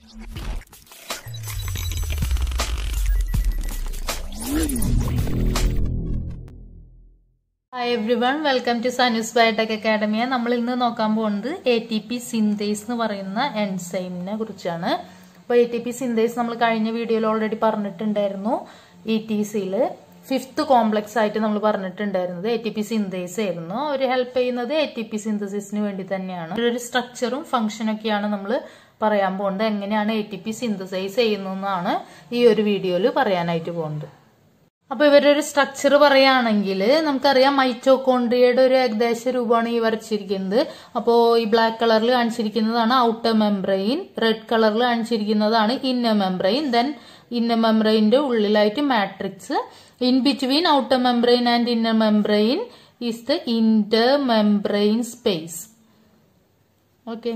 hi everyone welcome to Sanu's biotech അക്കാഡമിയ നമ്മൾ ഇന്ന് നോക്കാൻ പോകുന്നത് എ ടി പി സിന്തേസ് എന്ന് പറയുന്ന എൻസൈമിനെ കുറിച്ചാണ് അപ്പോൾ എ ടി പി സിന്തേസ് നമ്മൾ കഴിഞ്ഞ വീഡിയോയിൽ ഓൾറെഡി പറഞ്ഞിട്ടുണ്ടായിരുന്നു ഇ ടി സിയിൽ ഫിഫ്ത്ത് കോംപ്ലക്സ് ആയിട്ട് നമ്മൾ പറഞ്ഞിട്ടുണ്ടായിരുന്നത് എ ടി പി സിന്തേസ് ആയിരുന്നു ഒരു ഹെൽപ്പ് ചെയ്യുന്നത് എ ടി പി സിന്തസിസിന് വേണ്ടി തന്നെയാണ് ഒരു സ്ട്രക്ചറും ഫംഗ്ഷനും ഒക്കെയാണ് നമ്മൾ പറയാൻ പോകുന്നത് എങ്ങനെയാണ് എ ടി പി സിന്തസൈസ് ചെയ്യുന്നതെന്നാണ് ഈ ഒരു വീഡിയോയിൽ പറയാനായിട്ട് പോകുന്നത് അപ്പൊ ഇവരുടെ ഒരു സ്ട്രക്ചർ പറയുകയാണെങ്കിൽ നമുക്കറിയാം മൈറ്റോകോൺട്രിയയുടെ ഒരു ഏകദേശ രൂപമാണ് ഈ വരച്ചിരിക്കുന്നത് അപ്പോ ഈ ബ്ലാക്ക് കളറിൽ കാണിച്ചിരിക്കുന്നതാണ് ഔട്ടർ മെംബ്രെയിൻ റെഡ് കളറിൽ കാണിച്ചിരിക്കുന്നതാണ് ഇന്നർ മെംബ്രെയിൻ ദെൻ ഇന്നർ മെംബ്രെയിന്റെ ഉള്ളിലായിട്ട് matrix in between outer membrane and inner membrane is the inter membrane space okay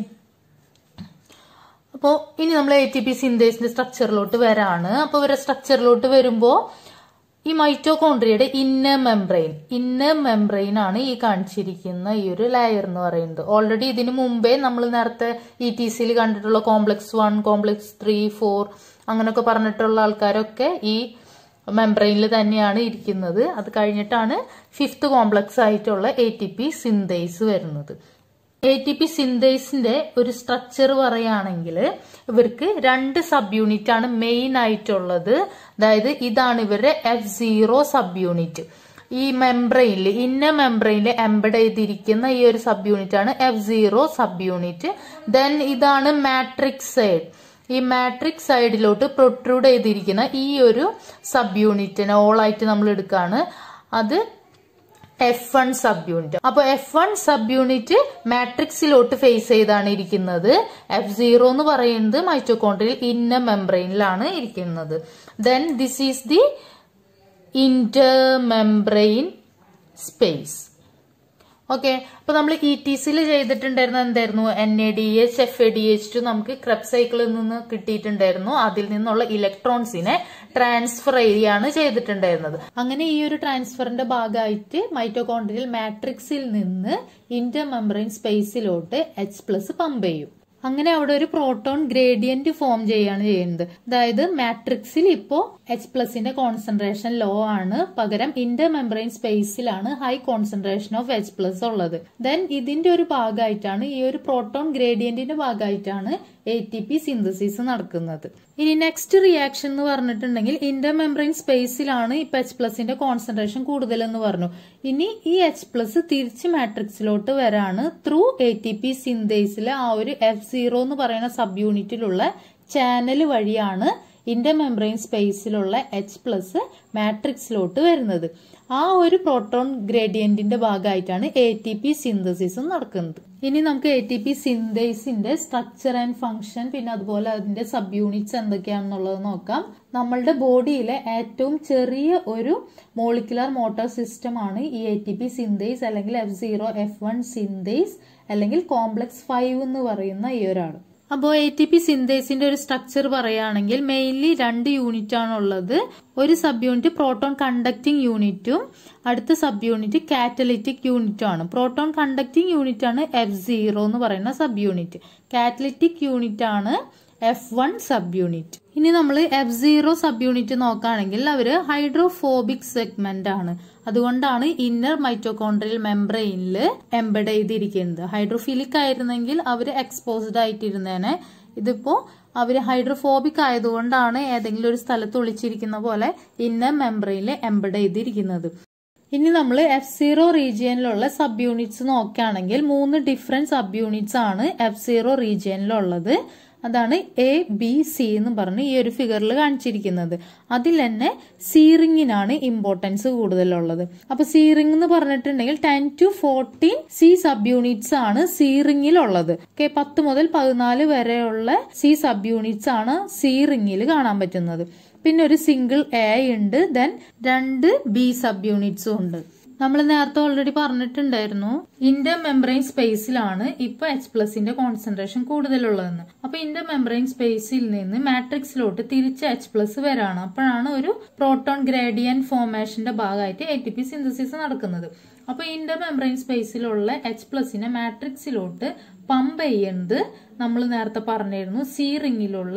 അപ്പോൾ ഇനി നമ്മൾ എ ടി പി സിന്തേസിന്റെ സ്ട്രക്ചറിലോട്ട് വരാണ് അപ്പോൾ ഇവരുടെ സ്ട്രക്ചറിലോട്ട് വരുമ്പോൾ ഈ മൈറ്റോകോൺട്രിയയുടെ ഇന്നർ മെംബ്രെയിൻ ഇന്നർ മെംബ്രെയിൻ ആണ് ഈ കാണിച്ചിരിക്കുന്ന ഈ ഒരു ലെയർ എന്ന് പറയുന്നത് ഓൾറെഡി ഇതിനു മുമ്പേ നമ്മൾ നേരത്തെ ഇ ടി സിയിൽ കണ്ടിട്ടുള്ള complex one complex three four അങ്ങനെയൊക്കെ പറഞ്ഞിട്ടുള്ള ആൾക്കാരൊക്കെ ഈ മെംബ്രെയിനിൽ തന്നെയാണ് ഇരിക്കുന്നത് അത് കഴിഞ്ഞിട്ടാണ് ഫിഫ്ത്ത് കോംപ്ലക്സ് ആയിട്ടുള്ള എ ടി പി സിന്തേസ് വരുന്നത് എ ടി പി സിന്തേസിന്റെ ഒരു സ്ട്രക്ചർ പറയുകയാണെങ്കിൽ ഇവർക്ക് രണ്ട് സബ് യൂണിറ്റ് ആണ് മെയിൻ ആയിട്ടുള്ളത് അതായത് ഇതാണ് ഇവരുടെ എഫ് സീറോ സബ് യൂണിറ്റ് ഈ മെംബ്രെയിനിൽ ഇന്ന മെംബ്രെയിനിൽ എംബഡ് ചെയ്തിരിക്കുന്ന ഈ ഒരു സബ് യൂണിറ്റ് ആണ് F zero subunit then ഇതാണ് മാട്രിക്സ് സൈഡ് ഈ മാട്രിക്സ് സൈഡിലോട്ട് പ്രൊട്രൂഡ് ചെയ്തിരിക്കുന്ന ഈ ഒരു സബ് യൂണിറ്റിനെ ഓൾ ആയിട്ട് നമ്മൾ എടുക്കുകയാണ് അത് എഫ് വൺ സബ് യൂണിറ്റ് അപ്പൊ എഫ് വൺ സബ് യൂണിറ്റ് മാട്രിക്സിലോട്ട് ഫേസ് ചെയ്താണ് ഇരിക്കുന്നത് എഫ് സീറോ എന്ന് പറയുന്നത് മൈറ്റോകോൺട്രിയൽ ഇന്ന മെംബ്രെയിനിലാണ് ഇരിക്കുന്നത് then this is the inter membrane space okay അപ്പൊ നമ്മൾ ഇ ടി സിയിൽ ചെയ്തിട്ടുണ്ടായിരുന്ന എന്തായിരുന്നു N A D H F A D H two നമുക്ക് ക്രെബ് സൈക്കിളിൽ നിന്ന് കിട്ടിയിട്ടുണ്ടായിരുന്നു അതിൽ നിന്നുള്ള ഇലക്ട്രോൺസിനെ ട്രാൻസ്ഫർ ചെയ്യാണ് ചെയ്തിട്ടുണ്ടായിരുന്നത് അങ്ങനെ ഈ ഒരു ട്രാൻസ്ഫറിന്റെ ഭാഗമായിട്ട് മൈറ്റോകോൺട്രിയൽ മാട്രിക്സിൽ നിന്ന് ഇന്റർ മെമ്പറൈൻ സ്പേസിലോട്ട് എച്ച് പ്ലസ് പമ്പ് ചെയ്യും അങ്ങനെ അവിടെ ഒരു പ്രോട്ടോൺ ഗ്രേഡിയന്റ് ഫോം ചെയ്യാണ് ചെയ്യുന്നത് അതായത് മാട്രിക്സിൽ ഇപ്പോ എച്ച് പ്ലസിന്റെ കോൺസെൻട്രേഷൻ ലോ ആണ് പകരം ഇന്റർ മെമ്പറൈൻ സ്പേസിലാണ് high concentration of H plus ഉള്ളത് ദെൻ ഇതിന്റെ ഒരു ഭാഗമായിട്ടാണ് ഈ ഒരു പ്രോട്ടോൺ ഗ്രേഡിയന്റിന്റെ ഭാഗമായിട്ടാണ് എ ടി പി സിന്തസിസ് നടക്കുന്നത് ഇനി നെക്സ്റ്റ് റിയാക്ഷൻ എന്ന് പറഞ്ഞിട്ടുണ്ടെങ്കിൽ ഇന്റർ മെമ്പറൈൻ സ്പേസിലാണ് ഇപ്പൊ എച്ച് പ്ലസിന്റെ കോൺസെൻട്രേഷൻ കൂടുതലെന്ന് പറഞ്ഞു ഇനി ഈ എച്ച് പ്ലസ് തിരിച്ച് മാട്രിക്സിലോട്ട് വരാണ് ത്രൂ എ ടി പി സിന്തേസിലെ ആ ഒരു എഫ് സീറോ എന്ന് പറയുന്ന സബ് യൂണിറ്റിലുള്ള ചാനൽ വഴിയാണ് ഇന്റർ മെമ്പറൈൻ സ്പേസിലുള്ള എച്ച് പ്ലസ് മാട്രിക്സിലോട്ട് വരുന്നത് ആ ഒരു പ്രോട്ടോൺ ഗ്രേഡിയന്റിന്റെ ഭാഗമായിട്ടാണ് എ ടി പി സിന്തസിസും നടക്കുന്നത് ഇനി നമുക്ക് എ ടി പി സിന്തേസിന്റെ സ്ട്രക്ചർ ആൻഡ് ഫംഗ്ഷൻ പിന്നെ അതുപോലെ അതിന്റെ സബ് യൂണിറ്റ്സ് എന്തൊക്കെയാണെന്നുള്ളത് നോക്കാം നമ്മളുടെ ബോഡിയിലെ ഏറ്റവും ചെറിയ ഒരു മോളിക്കുലർ മോട്ടോർ സിസ്റ്റം ആണ് ഈ എ ടി പി സിന്തേസ് അല്ലെങ്കിൽ F zero F one synthase അല്ലെങ്കിൽ കോംപ്ലക്സ് ഫൈവ് എന്ന് പറയുന്ന ഈ ഒരാൾ അപ്പോൾ എ ടി പി സിന്തേസിന്റെ ഒരു സ്ട്രക്ചർ പറയുകയാണെങ്കിൽ മെയിൻലി രണ്ട് യൂണിറ്റ് ആണുള്ളത് ഒരു സബ് യൂണിറ്റ് പ്രോട്ടോൺ കണ്ടക്ടിങ് യൂണിറ്റും അടുത്ത സബ് യൂണിറ്റ് കാറ്റലിറ്റിക് യൂണിറ്റും ആണ് പ്രോട്ടോൺ കണ്ടക്ടിങ് യൂണിറ്റ് ആണ് എഫ് സീറോ എന്ന് പറയുന്ന സബ് യൂണിറ്റ് കാറ്റലിറ്റിക് യൂണിറ്റ് ആണ് എഫ് വൺ സബ് യൂണിറ്റ് ഇനി നമ്മൾ എഫ് സീറോ സബ് യൂണിറ്റ് നോക്കുകയാണെങ്കിൽ അവര് ഹൈഡ്രോഫോബിക് സെഗ്മെന്റ് ആണ് അതുകൊണ്ടാണ് ഇന്നർ മൈറ്റോകോൺട്രിയൽ മെംബ്രെയിനിൽ എംബഡ് ചെയ്തിരിക്കുന്നത് ഹൈഡ്രോഫിലിക് ആയിരുന്നെങ്കിൽ അവർ എക്സ്പോസ്ഡ് ആയിട്ടിരുന്നേനെ ഇതിപ്പോ അവര് ഹൈഡ്രോഫോബിക് ആയതുകൊണ്ടാണ് ഏതെങ്കിലും ഒരു സ്ഥലത്ത് ഒളിച്ചിരിക്കുന്ന പോലെ ഇന്നർ മെംബ്രെയിനിൽ എംബഡ് ചെയ്തിരിക്കുന്നത് ഇനി നമ്മൾ എഫ് സീറോ റീജിയനിലുള്ള സബ് യൂണിറ്റ്സ് നോക്കുകയാണെങ്കിൽ മൂന്ന് ഡിഫറെന്റ് സബ് യൂണിറ്റ്സ് ആണ് എഫ് സീറോ റീജിയനിലുള്ളത് അതാണ് എ ബി സി എന്ന് പറഞ്ഞ് ഈ ഒരു ഫിഗറിൽ കാണിച്ചിരിക്കുന്നത് അതിൽ തന്നെ സീറിങ്ങിനാണ് ഇമ്പോർട്ടൻസ് കൂടുതലുള്ളത് അപ്പൊ സീറിംഗ് എന്ന് പറഞ്ഞിട്ടുണ്ടെങ്കിൽ ten to fourteen C sub units ആണ് സീറിങ്ങിലുള്ളത് ഓക്കെ പത്ത് മുതൽ പതിനാല് വരെയുള്ള സി സബ് യൂണിറ്റ്സ് ആണ് സീറിങ്ങിൽ കാണാൻ പറ്റുന്നത് പിന്നെ ഒരു സിംഗിൾ എ ഉണ്ട് ദെൻ രണ്ട് ബി സബ് യൂണിറ്റ്സും ഉണ്ട് നമ്മൾ നേരത്തെ ഓൾറെഡി പറഞ്ഞിട്ടുണ്ടായിരുന്നു ഇന്റർ മെംബ്രെയിൻ സ്പേസിലാണ് ഇപ്പൊ എച്ച് പ്ലസിന്റെ കോൺസെൻട്രേഷൻ കൂടുതലുള്ളതെന്ന് അപ്പൊ ഇന്റർ മെംബ്രെയിൻ സ്പേസിൽ നിന്ന് മാട്രിക്സിലോട്ട് തിരിച്ച് എച്ച് പ്ലസ് വരാണ് അപ്പോഴാണ് ഒരു പ്രോട്ടോൺ ഗ്രേഡിയൻ ഫോർമേഷന്റെ ഭാഗമായിട്ട് എ ടി പി സിന്തസിസ് നടക്കുന്നത് അപ്പൊ ഇന്റർ മെംബ്രെയിൻ സ്പേസിലുള്ള എച്ച് പ്ലസിനെ മാട്രിക്സിലോട്ട് പമ്പ് ചെയ്യുന്നത് നമ്മൾ നേരത്തെ പറഞ്ഞിരുന്നു സി റിങ്ങിലുള്ള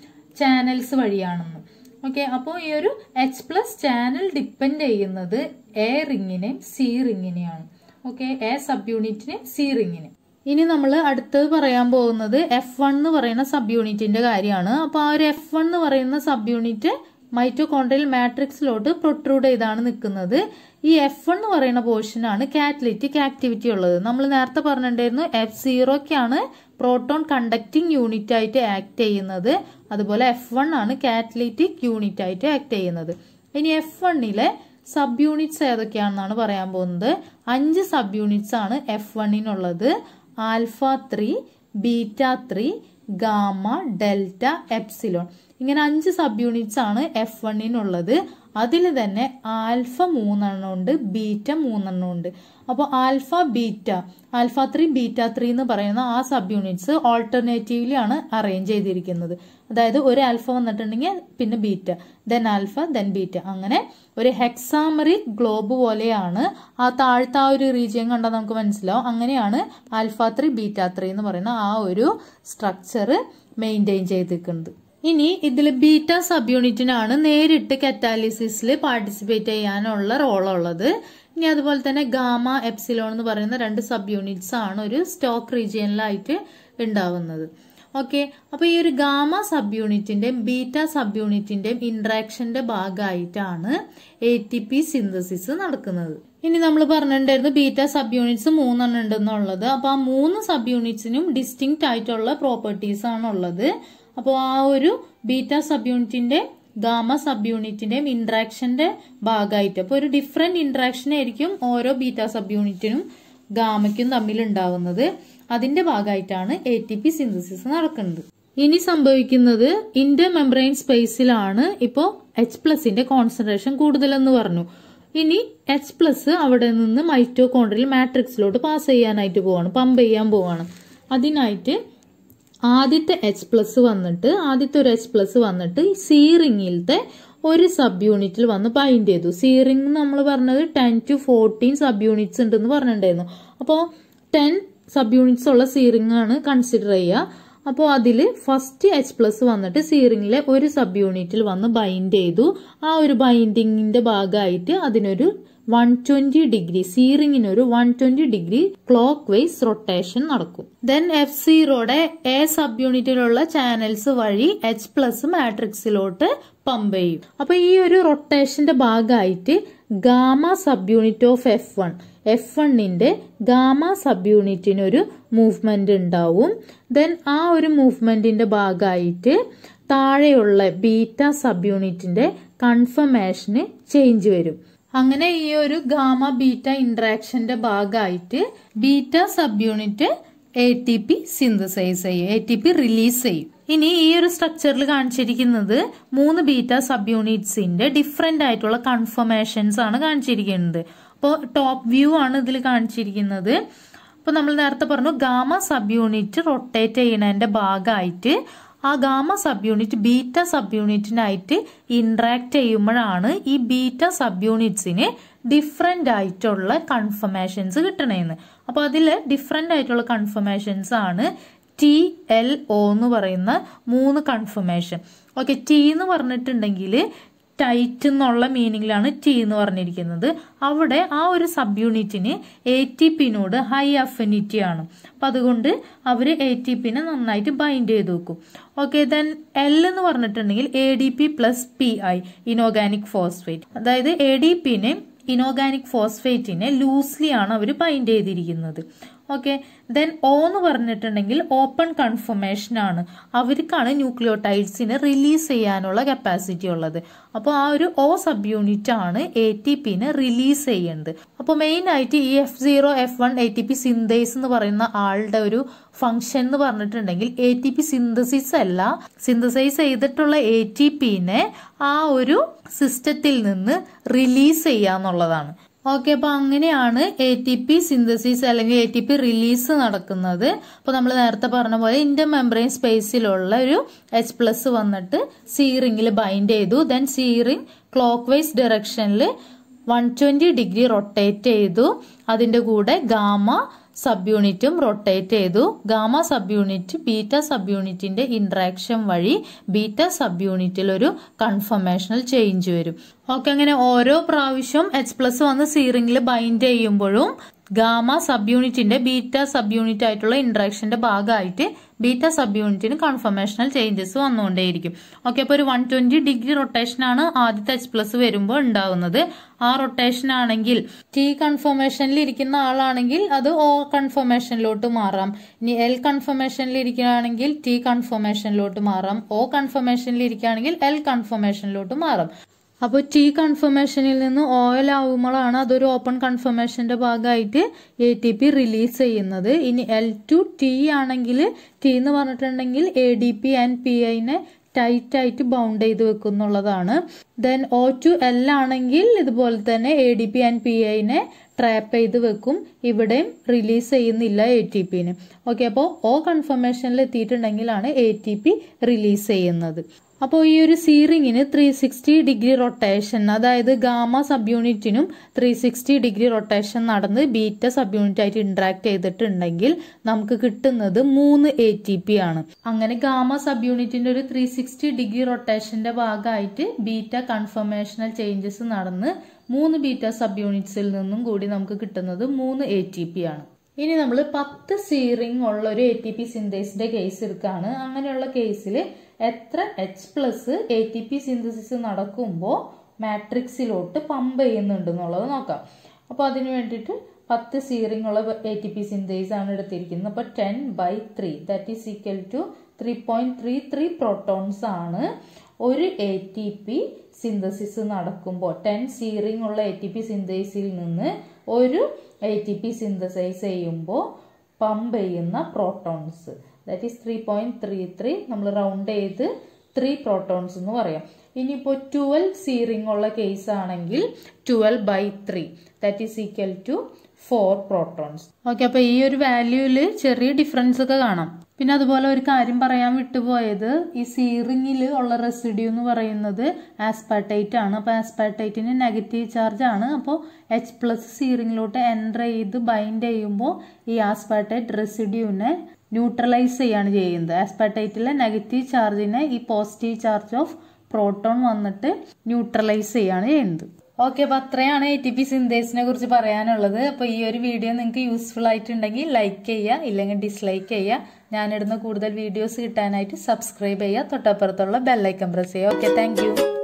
ചാനൽസ് വഴിയാണെന്ന് ഓക്കെ അപ്പോൾ ഈ ഒരു എച്ച് പ്ലസ് ചാനൽ ഡിപ്പെൻഡ് ചെയ്യുന്നത് എ റിങ്ങിനെയും സി റിങ്ങിനെയാണ് ഓക്കെ എ സബ് യൂണിറ്റിനെയും സി റിങ്ങിനെ ഇനി നമ്മൾ അടുത്തത് പറയാൻ പോകുന്നത് എഫ് വൺ എന്ന് പറയുന്ന സബ് യൂണിറ്റിന്റെ കാര്യമാണ് അപ്പോൾ ആ ഒരു എഫ് വൺ എന്ന് പറയുന്ന സബ് യൂണിറ്റ് മൈറ്റോകോൺഡ്രിയൽ മാട്രിക്സിലോട്ട് പ്രൊട്രൂഡ് ചെയ്താണ് നിൽക്കുന്നത് ഈ എഫ് വൺ എന്ന് പറയുന്ന പോർഷനാണ് കാറ്റലിറ്റിക് ആക്ടിവിറ്റി ഉള്ളത് നമ്മൾ നേരത്തെ പറഞ്ഞിട്ടുണ്ടായിരുന്നു എഫ് സീറോക്കാണ് പ്രോട്ടോൺ കണ്ടക്ടിങ് യൂണിറ്റ് ആയിട്ട് ആക്ട് ചെയ്യുന്നത് അതുപോലെ എഫ് വൺ ആണ് കാറ്റലിറ്റിക് യൂണിറ്റ് ആയിട്ട് ആക്ട് ചെയ്യുന്നത് ഇനി എഫ് വണ്ണിലെ സബ് യൂണിറ്റ്സ് ഏതൊക്കെയാണെന്നാണ് പറയാൻ പോകുന്നത് അഞ്ച് സബ് യൂണിറ്റ്സ് ആണ് എഫ് വണ്ണിനുള്ളത് alpha three beta three gamma delta epsilon ഇങ്ങനെ അഞ്ച് സബ് യൂണിറ്റ്സ് ആണ് എഫ് വണ്ണിനുള്ളത് അതിൽ തന്നെ ആൽഫ മൂന്നെണ്ണം ഉണ്ട് ബീറ്റ മൂന്നെണ്ണം ഉണ്ട് അപ്പോൾ alpha beta alpha three beta three എന്ന് പറയുന്ന ആ സബ് യൂണിറ്റ്സ് ഓൾട്ടർനേറ്റീവ്ലി ആണ് അറേഞ്ച് ചെയ്തിരിക്കുന്നത് അതായത് ഒരു ആൽഫ വന്നിട്ടുണ്ടെങ്കിൽ പിന്നെ beta then alpha then beta അങ്ങനെ ഒരു ഹെക്സാമറിക് ഗ്ലോബ് പോലെയാണ് ആ താഴത്തെ ആ ഒരു റീജിയൻ കണ്ടാൽ നമുക്ക് മനസ്സിലാവും അങ്ങനെയാണ് ആൽഫ ത്രീ ബീറ്റ ത്രീ എന്ന് പറയുന്ന ആ ഒരു സ്ട്രക്ചർ മെയിൻറ്റെയിൻ ചെയ്തിരിക്കുന്നത് ഇനി ഇതിൽ ബീറ്റ സബ് യൂണിറ്റിനാണ് നേരിട്ട് കറ്റാലിസിസിൽ പാർട്ടിസിപ്പേറ്റ് ചെയ്യാനുള്ള റോൾ ഉള്ളത് ഇനി അതുപോലെ തന്നെ ഗാമ എപ്സിലോൺ എന്ന് പറയുന്ന രണ്ട് സബ് യൂണിറ്റ്സ് ആണ് ഒരു സ്റ്റോക്ക് റീജിയനിലായിട്ട് ഉണ്ടാവുന്നത് ഓക്കെ അപ്പൊ ഈ ഒരു ഗാമ സബ് യൂണിറ്റിന്റെയും ബീറ്റ സബ് യൂണിറ്റിന്റെയും ഇന്ററാക്ഷന്റെ ഭാഗമായിട്ടാണ് എ ടി പി സിന്തസിസ് നടക്കുന്നത് ഇനി നമ്മൾ പറഞ്ഞിട്ടുണ്ടായിരുന്നു ബീറ്റ സബ് യൂണിറ്റ്സ് മൂന്നെണ്ണം ഉണ്ടെന്നുള്ളത് അപ്പൊ ആ മൂന്ന് സബ് യൂണിറ്റ്സിനും ഡിസ്റ്റിങ്ക്റ്റ് ആയിട്ടുള്ള പ്രോപ്പർട്ടീസ് ആണ് ഉള്ളത് അപ്പോൾ ആ ഒരു ബീറ്റ സബ് യൂണിറ്റിന്റെ ഗാമ സബ് യൂണിറ്റിന്റെയും ഇന്ററാക്ഷന്റെ ഭാഗമായിട്ട് അപ്പോൾ ഒരു ഡിഫറെന്റ് ഇന്ററാക്ഷൻ ആയിരിക്കും ഓരോ ബീറ്റ സബ് യൂണിറ്റിനും ഗാമയ്ക്കും തമ്മിൽ ഉണ്ടാവുന്നത് അതിന്റെ ഭാഗമായിട്ടാണ് എ ടി പി സിന്തസിസ് നടക്കുന്നത് ഇനി സംഭവിക്കുന്നത് ഇന്റർ മെംബ്രെയിൻ സ്പേസിലാണ് ഇപ്പോൾ എച്ച് പ്ലസിന്റെ കോൺസെൻട്രേഷൻ കൂടുതലെന്ന് പറഞ്ഞു ഇനി എച്ച് പ്ലസ് അവിടെ നിന്ന് മൈറ്റോകോൺഡ്രിയൽ മാട്രിക്സിലോട്ട് പാസ് ചെയ്യാനായിട്ട് പോവാണ് പമ്പ് ചെയ്യാൻ പോവാണ് അതിനായിട്ട് ആദ്യത്തെ എച്ച് പ്ലസ് വന്നിട്ട് ആദ്യത്തെ ഒരു എച്ച് പ്ലസ് വന്നിട്ട് സി റിങ്ങിലത്തെ ഒരു സബ് യൂണിറ്റിൽ വന്ന് ബൈൻഡ് ചെയ്തു സി റിംഗ് നമ്മൾ പറഞ്ഞത് ten to fourteen sub units ഉണ്ടെന്ന് പറഞ്ഞിട്ടുണ്ടായിരുന്നു അപ്പോൾ ടെൻ സബ് യൂണിറ്റ്സ് ഉള്ള സി റിംഗ് ആണ് കൺസിഡർ ചെയ്യുക അപ്പോൾ അതിൽ ഫസ്റ്റ് എച്ച് പ്ലസ് വന്നിട്ട് സീറിംഗിലെ ഒരു സബ് യൂണിറ്റിൽ വന്ന് ബൈൻഡ് ചെയ്തു ആ ഒരു ബൈൻഡിങ്ങിന്റെ ഭാഗമായിട്ട് അതിനൊരു വൺ ട്വന്റി ഡിഗ്രി സീറിങ്ങിന് ഒരു one twenty degree clockwise rotation നടക്കും ദെൻ എഫ് സീറോയുടെ എ സബ് യൂണിറ്റിലുള്ള ചാനൽസ് വഴി എച്ച് പ്ലസ് മാട്രിക്സിലോട്ട് പമ്പ് ചെയ്യും അപ്പൊ ഈ ഒരു റൊട്ടേഷന്റെ ഭാഗമായിട്ട് gamma sub unit of F one F വണ്ണിന്റെ ഗാമ സബ് യൂണിറ്റിന് ഒരു മൂവ്മെന്റ് ഉണ്ടാവും ദെൻ ആ ഒരു മൂവ്മെന്റിന്റെ ഭാഗമായിട്ട് താഴെയുള്ള ബീറ്റ സബ് യൂണിറ്റിന്റെ കൺഫർമേഷന് ചേഞ്ച് വരും അങ്ങനെ ഈ ഒരു ഗാമ ബീറ്റ ഇന്ററാക്ഷന്റെ ഭാഗമായിട്ട് beta sub unit A T P synthesize ചെയ്യും എ ടി പി റിലീസ് ചെയ്യും ഇനി ഈ ഒരു സ്ട്രക്ചറിൽ കാണിച്ചിരിക്കുന്നത് മൂന്ന് ബീറ്റ സബ് യൂണിറ്റ്സിന്റെ ഡിഫറെന്റ് ആയിട്ടുള്ള കൺഫർമേഷൻസ് ആണ് കാണിച്ചിരിക്കുന്നത് അപ്പോൾ ടോപ്പ് വ്യൂ ആണ് ഇതിൽ കാണിച്ചിരിക്കുന്നത് അപ്പോൾ നമ്മൾ നേരത്തെ പറഞ്ഞു ഗാമ സബ് യൂണിറ്റ് റൊട്ടേറ്റ് ചെയ്യുന്നതിന്റെ ഭാഗമായിട്ട് ആ gamma sub unit beta sub യൂണിറ്റിനായിട്ട് ഇന്ററാക്ട് ചെയ്യുമ്പോഴാണ് ഈ ബീറ്റ സബ് യൂണിറ്റ്സിന് ഡിഫറെന്റ് ആയിട്ടുള്ള കൺഫർമേഷൻസ് കിട്ടണേന്ന് അപ്പോൾ അതിൽ ഡിഫറെന്റ് ആയിട്ടുള്ള കൺഫർമേഷൻസ് ആണ് ടി എൽ ഒ എന്ന് പറയുന്ന മൂന്ന് കൺഫർമേഷൻ ഓക്കെ ടി എന്ന് പറഞ്ഞിട്ടുണ്ടെങ്കിൽ ടൈറ്റ് എന്നുള്ള മീനിങ്ങിലാണ് ടി എന്ന് പറഞ്ഞിരിക്കുന്നത് അവിടെ ആ ഒരു സബ് യൂണിറ്റിന് എ ടി പിനോട് ഹൈ അഫിനിറ്റി ആണ് അപ്പം അതുകൊണ്ട് അവർ എ ടി പിനെ നന്നായിട്ട് ബൈൻഡ് ചെയ്ത് വെക്കും ഓക്കെ ദെൻ എൽ എന്ന് പറഞ്ഞിട്ടുണ്ടെങ്കിൽ A D P plus P I inorganic phosphate അതായത് എ ഡി പിനെ ഇനോർഗാനിക് ഫോസ്ഫേറ്റിനെ ലൂസ്ലി ആണ് അവർ ബൈൻഡ് ചെയ്തിരിക്കുന്നത് ഓക്കെ ദെൻ ഒ എന്ന് പറഞ്ഞിട്ടുണ്ടെങ്കിൽ ഓപ്പൺ കൺഫർമേഷൻ ആണ് അവർക്കാണ് ന്യൂക്ലിയോടൈഡ്സിനെ റിലീസ് ചെയ്യാനുള്ള കപ്പാസിറ്റി ഉള്ളത് അപ്പോൾ ആ ഒരു ഒ സബ് യൂണിറ്റ് ആണ് എ ടി പിനെ റിലീസ് ചെയ്യുന്നത് അപ്പോൾ മെയിൻ ആയിട്ട് ഈ F zero F one A T P synthase എന്ന് പറയുന്ന ആളുടെ ഒരു ഫംഗ്ഷൻ എന്ന് പറഞ്ഞിട്ടുണ്ടെങ്കിൽ എ ടി പി സിന്തസിസ് അല്ല സിന്തസൈസ് ചെയ്തിട്ടുള്ള എ ടി പിനെ ആ ഒരു സിസ്റ്റത്തിൽ നിന്ന് റിലീസ് ചെയ്യാന്നുള്ളതാണ് ഓക്കെ അപ്പൊ അങ്ങനെയാണ് എ ടി പി സിന്തസിസ് അല്ലെങ്കിൽ എ ടി പി റിലീസ് നടക്കുന്നത് അപ്പൊ നമ്മൾ നേരത്തെ പറഞ്ഞ പോലെ ഇന്റർ മെമ്പറൈൻ സ്പേസിലുള്ള ഒരു എച്ച് പ്ലസ് വന്നിട്ട് സി റിംഗിൽ ബൈൻഡ് ചെയ്തു then C ring clockwise ഡയറക്ഷനിൽ വൺ ട്വന്റി ഡിഗ്രി റൊട്ടേറ്റ് ചെയ്തു അതിന്റെ കൂടെ ഗാമ സബ് യൂണിറ്റും റൊട്ടേറ്റ് ചെയ്തു gamma sub unit beta sub യൂണിറ്റിന്റെ ഇന്ററാക്ഷൻ വഴി ബീറ്റ സബ് യൂണിറ്റിൽ ഒരു കൺഫർമേഷണൽ ചേഞ്ച് വരും ഓക്കെ അങ്ങനെ ഓരോ പ്രാവശ്യം എച്ച് പ്ലസ് വന്ന് സീറിംഗിൽ ബൈൻഡ് ചെയ്യുമ്പോഴും ഗാമ സബ് യൂണിറ്റിന്റെ ബീറ്റ സബ് യൂണിറ്റ് ആയിട്ടുള്ള ഇന്ററാക്ഷന്റെ ഭാഗമായിട്ട് ബീറ്റ സബ് യൂണിറ്റിന് കൺഫർമേഷണൽ ചേഞ്ചസ് വന്നുകൊണ്ടേയിരിക്കും ഓക്കെ അപ്പോൾ ഒരു വൺ ട്വന്റി ഡിഗ്രി റൊട്ടേഷൻ ആണ് ആദ്യത്തെ എച്ച് പ്ലസ് വരുമ്പോൾ ഉണ്ടാവുന്നത് ആ റൊട്ടേഷൻ ആണെങ്കിൽ ടി കൺഫർമേഷനിൽ ഇരിക്കുന്ന ആളാണെങ്കിൽ അത് ഓ കൺഫർമേഷനിലോട്ട് മാറാം ഇനി എൽ കൺഫർമേഷനിൽ ഇരിക്കുകയാണെങ്കിൽ ടി കൺഫർമേഷനിലോട്ട് മാറാം ഒ കൺഫർമേഷനിൽ ഇരിക്കുകയാണെങ്കിൽ എൽ കൺഫർമേഷനിലോട്ട് മാറാം അപ്പോൾ ടി കൺഫർമേഷനിൽ നിന്ന് ഓയിൽ ആവുമ്പോഴാണ് അതൊരു ഓപ്പൺ കൺഫർമേഷന്റെ ഭാഗമായിട്ട് എ ടി പി റിലീസ് ചെയ്യുന്നത് ഇനി എൽ ടു ടി ആണെങ്കിൽ ടി എന്ന് പറഞ്ഞിട്ടുണ്ടെങ്കിൽ A D P and P ഐനെ ടൈറ്റ് ആയിട്ട് ബൗണ്ട് ചെയ്ത് വെക്കുന്നുള്ളതാണ് ദെൻ ഒ ടു എൽ ആണെങ്കിൽ ഇതുപോലെ തന്നെ A D P and P ഐനെ ട്രാപ്പ് ചെയ്ത് വെക്കും ഇവിടെയും റിലീസ് ചെയ്യുന്നില്ല എ ടി പിന് ഓക്കെ അപ്പോൾ ഓ കൺഫർമേഷനിൽ എത്തിയിട്ടുണ്ടെങ്കിലാണ് എ ടി പി റിലീസ് ചെയ്യുന്നത് അപ്പോൾ ഈ ഒരു സീറിങ്ങിന് ത്രീ സിക്സ്റ്റി ഡിഗ്രി റൊട്ടേഷൻ അതായത് ഗാമ സബ് യൂണിറ്റിനും ത്രീ സിക്സ്റ്റി ഡിഗ്രി റൊട്ടേഷൻ നടന്ന് ബീറ്റ സബ് യൂണിറ്റ് ആയിട്ട് ഇന്ററാക്ട് ചെയ്തിട്ടുണ്ടെങ്കിൽ നമുക്ക് കിട്ടുന്നത് മൂന്ന് എ ടി പി ആണ് അങ്ങനെ ഗാമ സബ് യൂണിറ്റിന്റെ ഒരു ത്രീ സിക്സ്റ്റി ഡിഗ്രി റൊട്ടേഷന്റെ ഭാഗമായിട്ട് ബീറ്റ കൺഫർമേഷണൽ ചേഞ്ചസ് നടന്ന് മൂന്ന് ബീറ്റ സബ് യൂണിറ്റ്സിൽ നിന്നും കൂടി നമുക്ക് കിട്ടുന്നത് മൂന്ന് എ ടി പി ആണ് ഇനി നമ്മൾ പത്ത് സീറിംഗ് ഉള്ള ഒരു എ ടി പി സിന്തേസിന്റെ കേസ് എടുക്കുകയാണ് അങ്ങനെയുള്ള കേസിൽ എത്ര H plus A T P synthesis നടക്കുമ്പോൾ മാട്രിക്സിലോട്ട് പമ്പ് ചെയ്യുന്നുണ്ട് എന്നുള്ളത് നോക്കാം അപ്പോൾ അതിന് വേണ്ടിയിട്ട് പത്ത് സീറിംഗ് ഉള്ള എ ടി പി സിന്തേസ് ആണ് എടുത്തിരിക്കുന്നത് അപ്പോൾ ten by three that is equal to three point three three protons ആണ് ഒരു എ ടി പി സിന്തസിസ് നടക്കുമ്പോൾ ടെൻ സീറിംഗ് ഉള്ള എ ടി പി സിന്തേസിൽ നിന്ന് ഒരു എ ടി പി സിന്തസൈസ് ചെയ്യുമ്പോൾ പമ്പ് ചെയ്യുന്ന protons that is three point three three നമ്മൾ റൗണ്ട് ചെയ്ത് ത്രീ പ്രോട്ടോൺസ് എന്ന് പറയാം ഇനിയിപ്പോൾ ട്വൽവ് സീറിംഗ് ഉള്ള കേസ് ആണെങ്കിൽ twelve by three that is equal to four protons okay അപ്പൊ ഈ ഒരു വാല്യൂല് ചെറിയ ഡിഫറൻസ് ഒക്കെ കാണാം പിന്നെ അതുപോലെ ഒരു കാര്യം പറയാൻ വിട്ടുപോയത് ഈ സീറിങ്ങിൽ ഉള്ള റെസിഡ്യൂ എന്ന് പറയുന്നത് ആസ്പാർട്ടൈറ്റ് ആണ് അപ്പോൾ ആസ്പാർട്ടൈറ്റിന് നെഗറ്റീവ് ചാർജ് ആണ് അപ്പോൾ എച്ച് പ്ലസ് സീറിങ്ങിലോട്ട് എൻ്റർ ചെയ്ത് ബൈൻഡ് ചെയ്യുമ്പോൾ ഈ ആസ്പാർട്ടൈറ്റ് റെസിഡ്യൂവിനെ ന്യൂട്രലൈസ് ചെയ്യാണ് ചെയ്യുന്നത് ആസ്പാർട്ടൈറ്റിലെ നെഗറ്റീവ് ചാർജിനെ ഈ പോസിറ്റീവ് ചാർജ് ഓഫ് പ്രോട്ടോൺ വന്നിട്ട് ന്യൂട്രലൈസ് ചെയ്യാണ് ചെയ്യുന്നത് ഓക്കെ അപ്പൊ അത്രയാണ് എ ടി പി സിന്തേസിനെ കുറിച്ച് പറയാനുള്ളത് അപ്പൊ ഈ ഒരു വീഡിയോ നിങ്ങൾക്ക് യൂസ്ഫുൾ ആയിട്ടുണ്ടെങ്കിൽ ലൈക്ക് ചെയ്യുക ഇല്ലെങ്കിൽ ഡിസ്ലൈക്ക് ചെയ്യുക ഞാനിടുന്ന കൂടുതൽ വീഡിയോസ് കിട്ടാനായിട്ട് സബ്സ്ക്രൈബ് ചെയ്യുക തൊട്ടപ്പുറത്തുള്ള ബെല്ലൈക്കൺ പ്രസ് ചെയ്യുക ഓക്കെ താങ്ക്